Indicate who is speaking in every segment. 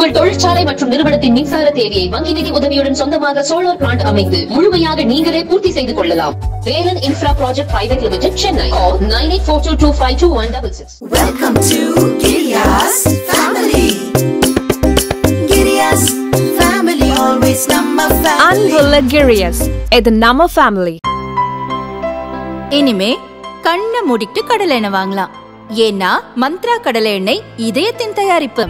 Speaker 1: உங்கள் தொழிற்சாலை மற்றும் நிறுவனத்தின் மின்சார தேவையை வங்கி நிதி உதவியுடன் சொந்தமாக சோலார் பிளான்ட் அமைத்து முழுமையாக நீங்களே பூர்த்தி செய்து கொள்ளலாம் Velan infra project private limited Chennai nine eight four two two five two one double six
Speaker 2: Welcome to Giriya's family. Giriya's family, always number family.
Speaker 3: அன்புள்ள கிரியஸ் இது நம்ம ஃபேமிலி
Speaker 4: இனிமே கண்ணை மூடிட்டு கடலை எண்ணெய் வாங்கலாம் ஏன்னா மந்த்ரா கடலை எண்ணெய் இதயத்தின் தயாரிப்பு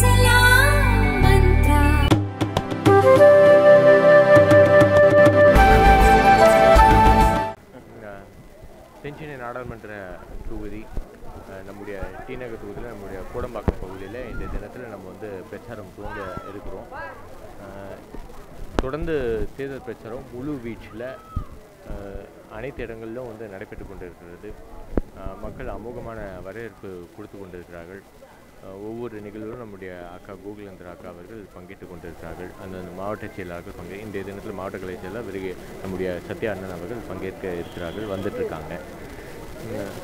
Speaker 5: செஞ்சினை நாடாளுமன்ற தொகுதி அஹ், நம்முடைய டி நகர் தொகுதியில் நம்முடைய கோடம்பாக்கம் பகுதியில் இந்த தினத்தில் நம்ம வந்து பிரச்சாரம் துவங்க இருக்கிறோம் அஹ், தொடர்ந்து தேர்தல் பிரச்சாரம் முழு வீச்சில் அனைத்து இடங்களிலும் வந்து நடைபெற்று கொண்டிருக்கிறது அஹ், மக்கள் அமோகமான வரவேற்பு கொடுத்து கொண்டிருக்கிறார்கள் அஹ், ஒவ்வொரு நிகழ்விலும் நம்முடைய அக்கா கோகுலேந்திர அக்கா அவர்கள் பங்கேற்று கொண்டிருக்கிறார்கள் அந்தந்த மாவட்ட செயலாளர்கள் பங்கே இன்றைய தினத்தில் மாவட்ட கலை செயலாளர் விருகே நம்முடைய சத்யா அண்ணன் அவர்கள் பங்கேற்க இருக்கிறார்கள் வந்துட்டு இருக்காங்க அஹ்,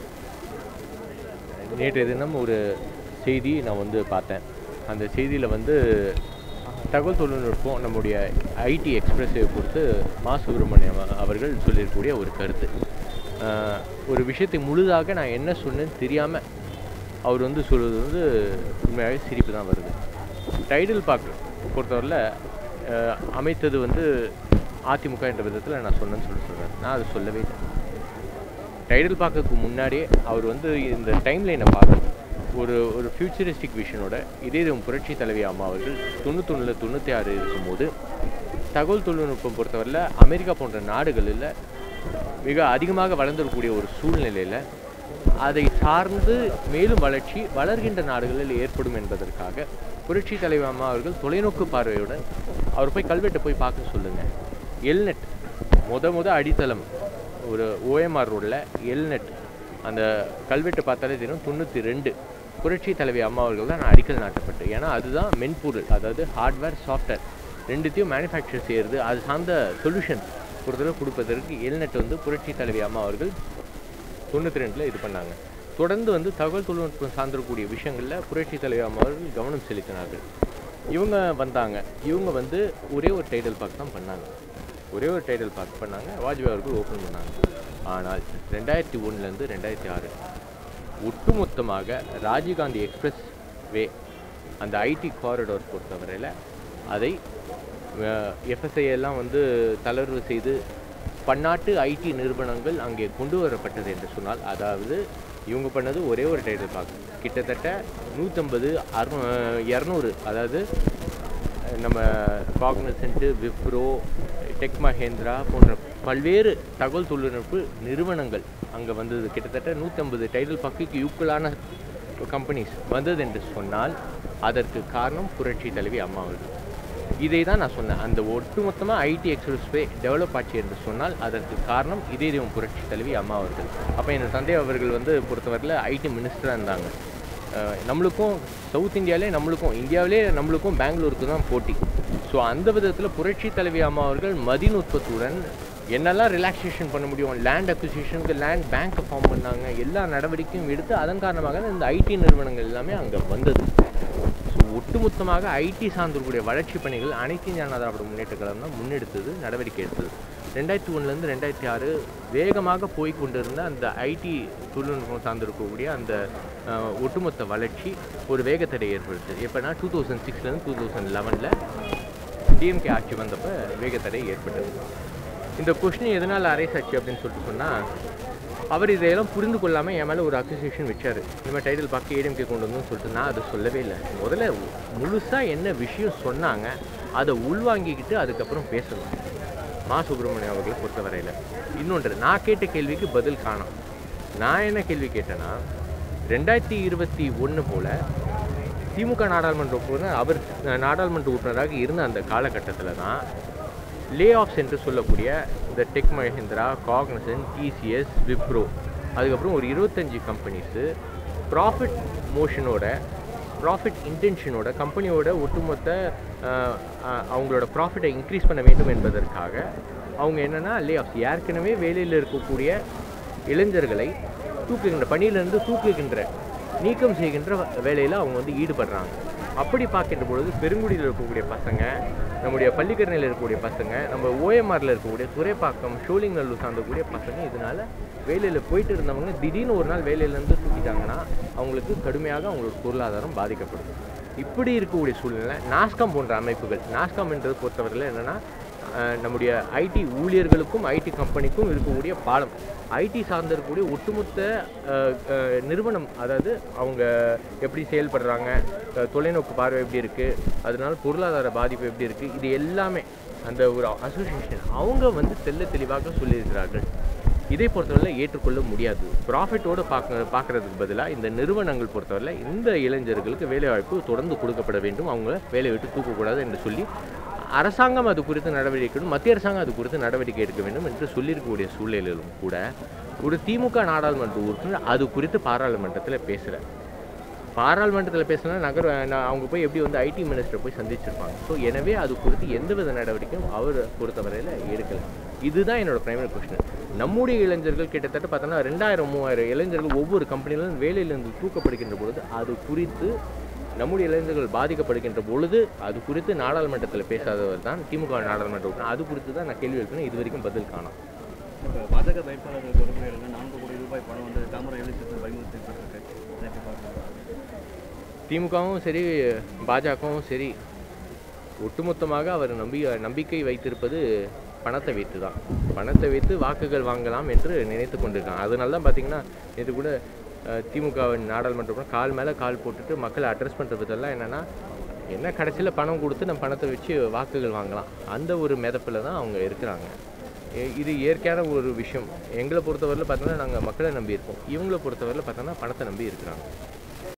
Speaker 5: நேற்றைய தினம் ஒரு செய்தி நான் வந்து பார்த்தேன் அந்த செய்தியில் வந்து தகவல் தொழில்நுட்பம் நம்முடைய ஐடி எக்ஸ்பிரஸை பொறுத்து மா சுப்பிரமணியம் அவர்கள் சொல்லியிருக்கக்கூடிய ஒரு கருத்து அஹ், ஒரு விஷயத்தை முழுதாக நான் என்ன சொன்னேன்னு தெரியாமல் அவர் வந்து சொல்வது வந்து உண்மையாகவே சிரிப்பு தான் வருது டைடல் பார்க் பொறுத்தவரையில் அஹ், அமைத்தது வந்து அதிமுக என்ற விதத்தில் நான் சொன்னேன்னு சொல்லி சொல்கிறேன் நான் அதை சொல்லவே இல்லை டைட்டில் பார்க்கறதுக்கு முன்னாடியே அவர் வந்து இந்த டைம் லைனை பார்த்து ஒரு ஒரு ஃபியூச்சரிஸ்டிக் விஷனோட இதே இது புரட்சி தலைவி அம்மா அவர்கள் தொண்ணூத்தொன்னில் தொண்ணூற்றி ஆறு இருக்கும்போது தகவல் தொழில்நுட்பம் பொறுத்தவரையில் அமெரிக்கா போன்ற நாடுகளில் மிக அதிகமாக வளர்ந்துடக்கூடிய ஒரு சூழ்நிலையில் அதை சார்ந்து மேலும் வளர்ச்சி வளர்கின்ற நாடுகளில் ஏற்படும் என்பதற்காக புரட்சி தலைவி அம்மா அவர்கள் தொலைநோக்கு பார்வையுடன் அவர் போய் கல்வெட்டை போய் பார்க்க சொல்லுங்கள் எல்நெட் முத முத அடித்தளம் ஒரு ஓஎம்ஆர் ரோடில் எல்நெட் அந்த கல்வெட்டு பார்த்தாலே தெரியும் தொண்ணூற்றி ரெண்டு புரட்சி தலைவி அம்மா அவர்கள் தான் அடிக்கல் நாட்டப்பட்டு ஏன்னா அதுதான் மென்பொருள் அதாவது ஹார்ட்வேர் சாஃப்ட்வேர் ரெண்டுத்தையும் மேனுஃபேக்சர் செய்கிறது அது சார்ந்த சொல்யூஷன் பொறுத்தளவு கொடுப்பதற்கு எல்நெட் வந்து புரட்சி தலைவி அம்மா அவர்கள் தொண்ணூற்றி ரெண்டில் இது பண்ணாங்க தொடர்ந்து வந்து தகவல் தொழில்நுட்பம் சார்ந்திருக்கக்கூடிய விஷயங்களில் புரட்சி தலைவர் அம்மா அவர்கள் கவனம் செலுத்தினார்கள் இவங்க வந்தாங்க இவங்க வந்து ஒரே ஒரு டைட்டில் பார்க் தான் பண்ணாங்க ஒரே ஒரு டைட்டில் பார்க் பண்ணாங்க வாஜ்பாய் அவர்கள் ஓப்பன் பண்ணாங்க ஆனால் ரெண்டாயிரத்தி ஒன்றுலேருந்து ரெண்டாயிரத்தி ஆறு ஒட்டுமொத்தமாக ராஜீவ்காந்தி எக்ஸ்பிரஸ் வே அந்த ஐடி காரிடோர் பொறுத்தவரையில் அதை எஃப்எஸ்ஐ எல்லாம் வந்து தளர்வு செய்து பன்னாட்டு ஐடி நிறுவனங்கள் அங்கே கொண்டு வரப்பட்டது என்று சொன்னால் அதாவது இவங்க பண்ணது ஒரே ஒரு டைட்டில் பார்க் கிட்டத்தட்ட நூற்றம்பது அறு இரநூறு அதாவது அஹ், நம்ம காக்னசென்ட்டு விப்ரோ டெக் மஹேந்திரா போன்ற பல்வேறு தகவல் தொழில்நுட்ப நிறுவனங்கள் அங்கே வந்தது கிட்டத்தட்ட நூற்றம்பது டைட்டில் பக்குக்கு ஈக்குவலான கம்பெனிஸ் வந்தது என்று சொன்னால் அதற்கு காரணம் புரட்சி தலைவி அம்மா அவர்கள் இதை தான் நான் சொன்னேன் அந்த ஒட்டுமொத்தமாக ஐடி எக்ஸ்பிரஸ் வே டெவலப் ஆச்சு என்று சொன்னால் அதற்கு காரணம் இதே தெய்வம் புரட்சி தலைவி அம்மா அவர்கள் அப்போ என் தந்தை அவர்கள் வந்து பொறுத்தவரையில் ஐடி மினிஸ்டராக இருந்தாங்க அஹ் நம்மளுக்கும் சவுத் இந்தியாவிலே நம்மளுக்கும் இந்தியாவிலே நம்மளுக்கும் பெங்களூருக்கு தான் போட்டி ஸோ அந்த விதத்தில் புரட்சி தலைவி அம்மா அவர்கள் மதின் உற்பத்தியுடன் என்னெல்லாம் ரிலாக்ஸேஷன் பண்ண முடியும் லேண்ட் அக்விசிஷனுக்கு லேண்ட் பேங்க்கை ஃபார்ம் பண்ணாங்க எல்லா நடவடிக்கையும் எடுத்து அதன் காரணமாக தான் இந்த ஐடி நிறுவனங்கள் எல்லாமே அங்கே வந்தது ஸோ ஒட்டுமொத்தமாக ஐடி சார்ந்திருக்கக்கூடிய வளர்ச்சி பணிகள் அனைத்து இந்திய அண்ணா திராவிட முன்னேற்ற கழகம் தான் முன்னெடுத்தது நடவடிக்கை எடுத்தது ரெண்டாயிரத்தி ஒன்றுலேருந்து ரெண்டாயிரத்தி ஆறு வேகமாக போய் கொண்டிருந்த அந்த ஐடி தொழில்நுட்பம் சார்ந்திருக்கக்கூடிய அந்த அஹ், ஒட்டுமொத்த வளர்ச்சி ஒரு வேகத்தடை ஏற்படுத்துது எப்போனா டூ தௌசண்ட் சிக்ஸ்லேருந்து டூ தௌசண்ட் லெவனில் டிஎம்கே ஆட்சி வந்தப்போ வேகத்தடை ஏற்பட்டது இந்த கொஷின் எதனால் அரைஸ் ஆச்சு அப்படின்னு சொல்லிட்டு சொன்னால் அவர் இதையெல்லாம் புரிந்து கொள்ளாமல் என் மேலே ஒரு அக்யூசியேஷன் வச்சார் இந்த மாதிரி டைட்டில் பார்க்க ஏடிஎம்கே கொண்டு வந்து சொல்லிட்டு நான் அதை சொல்லவே இல்லை முதல்ல முழுசாக என்ன விஷயம் சொன்னாங்க அதை உள்வாங்கிக்கிட்டு அதுக்கப்புறம் பேசணும் மா சுப்பிரமணியம் அவர்களை பொறுத்தவரையில் இன்னொன்று நான் கேட்ட கேள்விக்கு பதில் காணோம் நான் என்ன கேள்வி கேட்டேன்னா ரெண்டாயிரத்தி இருபத்தி ஒன்று போல் திமுக நாடாளுமன்ற உறுப்பினர் அவர் அஹ், நாடாளுமன்ற உறுப்பினராக இருந்த அந்த காலகட்டத்தில் தான் லே ஆஃப்ஸ் என்று சொல்லக்கூடிய இந்த Tech Mahindra Cognizant TCS Wipro அதுக்கப்புறம் ஒரு இருபத்தஞ்சி கம்பெனிஸு ப்ராஃபிட் மோஷனோட ப்ராஃபிட் இன்டென்ஷனோட கம்பெனியோட ஒட்டுமொத்த அஹ், அஹ், அவங்களோட ப்ராஃபிட்டை இன்க்ரீஸ் பண்ண வேண்டும் என்பதற்காக அவங்க என்னென்னா லே ஆஃப்ஸ் ஏற்கனவே வேலையில் இருக்கக்கூடிய இளைஞர்களை தூக்குகின்ற பணியிலிருந்து தூக்குகின்ற நீக்கம் செய்கின்ற வேலையில் அவங்க வந்து ஈடுபடுறாங்க அப்படி பார்க்கின்ற பொழுது பெருங்குடியில் இருக்கக்கூடிய பசங்க நம்முடைய பள்ளிக்கரணையில் இருக்கக்கூடிய பசங்க நம்ம ஓஎம்ஆரில் இருக்கக்கூடிய துறைப்பாக்கம் ஷோலிங்கல்லூர் சார்ந்தக்கூடிய பசங்க இதனால வேலையில் போயிட்டு இருந்தவங்க திடீர்னு ஒரு நாள் வேலையிலேருந்து தூக்கிட்டாங்கன்னா அவங்களுக்கு கடுமையாக அவங்களோட பொருளாதாரம் பாதிக்கப்படும் இப்படி இருக்கக்கூடிய சூழ்நிலை நாஸ்காம் போன்ற அமைப்புகள் நாஸ்காம் என்றது பொறுத்தவரையில் என்னென்னா அஹ் நம்முடைய ஐடி ஊழியர்களுக்கும் ஐடி கம்பெனிக்கும் இருக்கக்கூடிய பாலம் ஐடி சார்ந்து இருக்கக்கூடிய ஒட்டுமொத்த அஹ், அஹ், நிறுவனம் அதாவது அவங்க எப்படி செயல்படுறாங்க அஹ், தொலைநோக்கு பார்வை எப்படி இருக்குது அதனால பொருளாதார பாதிப்பு எப்படி இருக்குது இது எல்லாமே அந்த ஒரு அசோசியேஷன் அவங்க வந்து தெள்ள தெளிவாக சொல்லியிருக்கிறார்கள் இதை பொறுத்தவரை ஏற்றுக்கொள்ள முடியாது ப்ராஃபிட்டோடு பார்க்க பார்க்கறதுக்கு பதிலாக இந்த நிறுவனங்கள் பொறுத்தவரை இந்த இளைஞர்களுக்கு வேலைவாய்ப்பு தொடர்ந்து கொடுக்கப்பட வேண்டும் அவங்க வேலையை விட்டு தூக்கக்கூடாது என்று சொல்லி அரசாங்கம் அது குறித்து நடவடிக்கை எடுக்கணும் மத்திய அரசாங்கம் அது குறித்து நடவடிக்கை எடுக்க வேண்டும் என்று சொல்லியிருக்கக்கூடிய சூழ்நிலையிலும் கூட ஒரு திமுக நாடாளுமன்ற உறுப்பினர் அது குறித்து பாராளுமன்றத்தில் பேசுகிறார் பாராளுமன்றத்தில் பேசினா நகர் நான் அவங்க போய் எப்படி வந்து ஐடி மினிஸ்டரை போய் சந்திச்சிருப்பாங்க ஸோ எனவே அது குறித்து எந்தவித நடவடிக்கையும் அவர் பொறுத்தவரையில் எடுக்கல இதுதான் என்னோட பிரைமரி கொஸ்டின் நம்முடைய இளைஞர்கள் கிட்டத்தட்ட பார்த்தோன்னா ரெண்டாயிரம் மூவாயிரம் இளைஞர்கள் ஒவ்வொரு கம்பெனிலும் வேலையிலிருந்து தூக்கப்படுகின்ற பொழுது அது குறித்து நம்முடைய இளைஞர்கள் பாதிக்கப்படுகின்ற பொழுது அது குறித்து நாடாளுமன்றத்தில் பேசாதவர் தான் திமுக நாடாளுமன்ற உறுப்பினர் அது குறித்து தான் நான் கேள்வி எழுப்பினேன் இது வரைக்கும் பதில் காணோம்
Speaker 6: இப்போ பாஜக வேட்பாளர்கள் தொடர்புகளில் நான்கு கோடி ரூபாய் பணம் வந்து தாமரை எழுத்து பயமுறுத்தப்பட்டிருக்கு இதை எப்படி பார்க்குறீங்க?
Speaker 5: திமுகவும் சரி பாஜகவும் சரி ஒட்டுமொத்தமாக அவர் நம்பி நம்பிக்கை வைத்திருப்பது பணத்தை வைத்து தான் பணத்தை வைத்து வாக்குகள் வாங்கலாம் என்று நினைத்து கொண்டிருக்காங்க அதனால தான் பார்த்தீங்கன்னா இது கூட அஹ், திமுகவின் நாடாளுமன்ற உறுப்பினர் கால் மேலே கால் போட்டுட்டு மக்களை அட்ரஸ் பண்ணுற விதெல்லாம் என்னென்னா என்ன கடைசியில் பணம் கொடுத்து நம்ம பணத்தை வச்சு வாக்குகள் வாங்கலாம் அந்த ஒரு மிதப்பில் தான் அவங்க இருக்கிறாங்க இ- இது இயற்கையான ஒரு விஷயம் எங்களை பொறுத்தவரையில் பார்த்தோன்னா நாங்கள் மக்களை நம்பி இருக்கோம் இவங்களை பொறுத்தவரையில் பார்த்தோன்னா பணத்தை நம்பி இருக்கிறாங்க